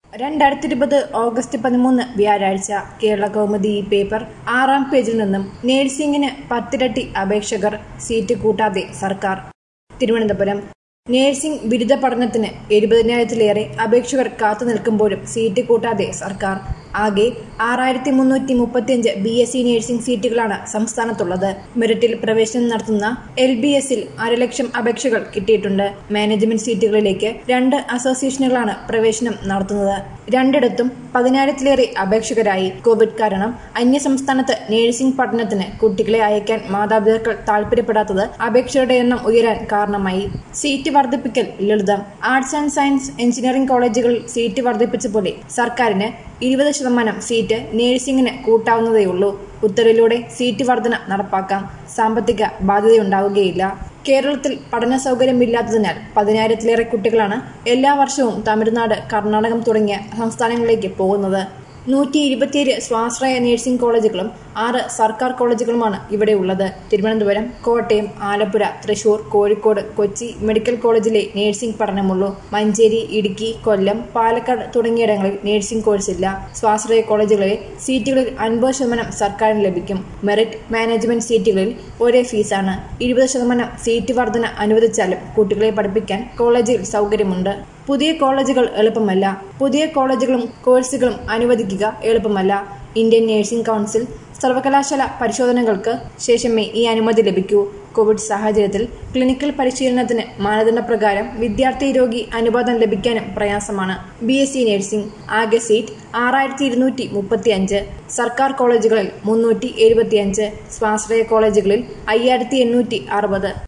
രണ്ടായിരത്തി ഇരുപത് ഓഗസ്റ്റ് പതിമൂന്ന് വ്യാഴാഴ്ച കേരള കൗമുദി ഈ പേപ്പർ ആറാം പേജിൽ നിന്നും നേഴ്സിംഗിന് പത്തിരട്ടി അപേക്ഷകർ സീറ്റ് കൂട്ടാതെ സർക്കാർ തിരുവനന്തപുരം നേഴ്സിംഗ് ബിരുദ പഠനത്തിന് എഴുപതിനായിരത്തിലേറെ അപേക്ഷകർ കാത്തു നിൽക്കുമ്പോഴും സീറ്റ് കൂട്ടാതെ സർക്കാർ ആകെ ആറായിരത്തി മുന്നൂറ്റി മുപ്പത്തിയഞ്ച് ബി എസ് സി നഴ്സിംഗ് സീറ്റുകളാണ് സംസ്ഥാനത്തുള്ളത് മെറിറ്റിൽ പ്രവേശനം നടത്തുന്ന എൽ ബി എസിൽ അരലക്ഷം അപേക്ഷകൾ കിട്ടിയിട്ടുണ്ട് മാനേജ്മെന്റ് സീറ്റുകളിലേക്ക് രണ്ട് അസോസിയേഷനുകളാണ് പ്രവേശനം നടത്തുന്നത് രണ്ടിടത്തും പതിനായിരത്തിലേറെ അപേക്ഷകരായി കോവിഡ് കാരണം അന്യസംസ്ഥാനത്ത് നഴ്സിംഗ് പഠനത്തിന് കുട്ടികളെ അയക്കാൻ മാതാപിതാക്കൾ താൽപര്യപ്പെടാത്തത് അപേക്ഷയുടെ എണ്ണം ഉയരാൻ കാരണമായി സീറ്റ് വർദ്ധിപ്പിക്കൽ ലളിതം ആർട്സ് ആൻഡ് സയൻസ് എഞ്ചിനീയറിംഗ് കോളേജുകളിൽ സീറ്റ് വർദ്ധിപ്പിച്ച പോലെ സർക്കാരിന് ഇരുപത് ശതമാനം സീറ്റ് നഴ്സിംഗിന് കൂട്ടാവുന്നതേയുള്ളൂ ഉത്തരവിലൂടെ സീറ്റ് വർധന നടപ്പാക്കാം സാമ്പത്തിക ബാധ്യതയുണ്ടാവുകയില്ല കേരളത്തിൽ പഠന സൗകര്യമില്ലാത്തതിനാൽ പതിനായിരത്തിലേറെ കുട്ടികളാണ് എല്ലാ വർഷവും തമിഴ്നാട് കർണാടകം തുടങ്ങിയ സംസ്ഥാനങ്ങളിലേക്ക് പോകുന്നത് നൂറ്റി ഇരുപത്തിയേഴ് സ്വാശ്രയ നഴ്സിംഗ് കോളേജുകളും ആറ് സർക്കാർ കോളേജുകളുമാണ് ഇവിടെ ഉള്ളത് തിരുവനന്തപുരം കോട്ടയം ആലപ്പുഴ തൃശൂർ കോഴിക്കോട് കൊച്ചി മെഡിക്കൽ കോളേജിലെ നഴ്സിംഗ് പഠനമുള്ളൂ മഞ്ചേരി ഇടുക്കി കൊല്ലം പാലക്കാട് തുടങ്ങിയിടങ്ങളിൽ നഴ്സിംഗ് കോഴ്സില്ല സ്വാശ്രയ കോളേജുകളിലെ സീറ്റുകളിൽ അൻപത് ശതമാനം സർക്കാരിന് ലഭിക്കും മെറിറ്റ് മാനേജ്മെന്റ് സീറ്റുകളിൽ ഒരേ ഫീസാണ് ഇരുപത് ശതമാനം സീറ്റ് വർധന അനുവദിച്ചാലും കുട്ടികളെ പഠിപ്പിക്കാൻ കോളേജിൽ സൗകര്യമുണ്ട് പുതിയ കോളേജുകൾ എളുപ്പമല്ല പുതിയ കോളേജുകളും കോഴ്സുകളും അനുവദിക്കുക എളുപ്പമല്ല ഇന്ത്യൻ നഴ്സിംഗ് കൗൺസിൽ സർവകലാശാല പരിശോധനകൾക്ക് ശേഷമേ ഈ അനുമതി ലഭിക്കൂ കോവിഡ് സാഹചര്യത്തിൽ ക്ലിനിക്കൽ പരിശീലനത്തിന് മാനദണ്ഡപ്രകാരം വിദ്യാർത്ഥി രോഗി അനുവാദം ലഭിക്കാനും പ്രയാസമാണ് ബി എസ് സി നഴ്സിംഗ് ആകെ സീറ്റ് ആറായിരത്തി ഇരുന്നൂറ്റി മുപ്പത്തി അഞ്ച് സർക്കാർ കോളേജുകളിൽ മുന്നൂറ്റി എഴുപത്തിയഞ്ച് സ്വാശ്രയ കോളേജുകളിൽ അയ്യായിരത്തി എണ്ണൂറ്റി അറുപത്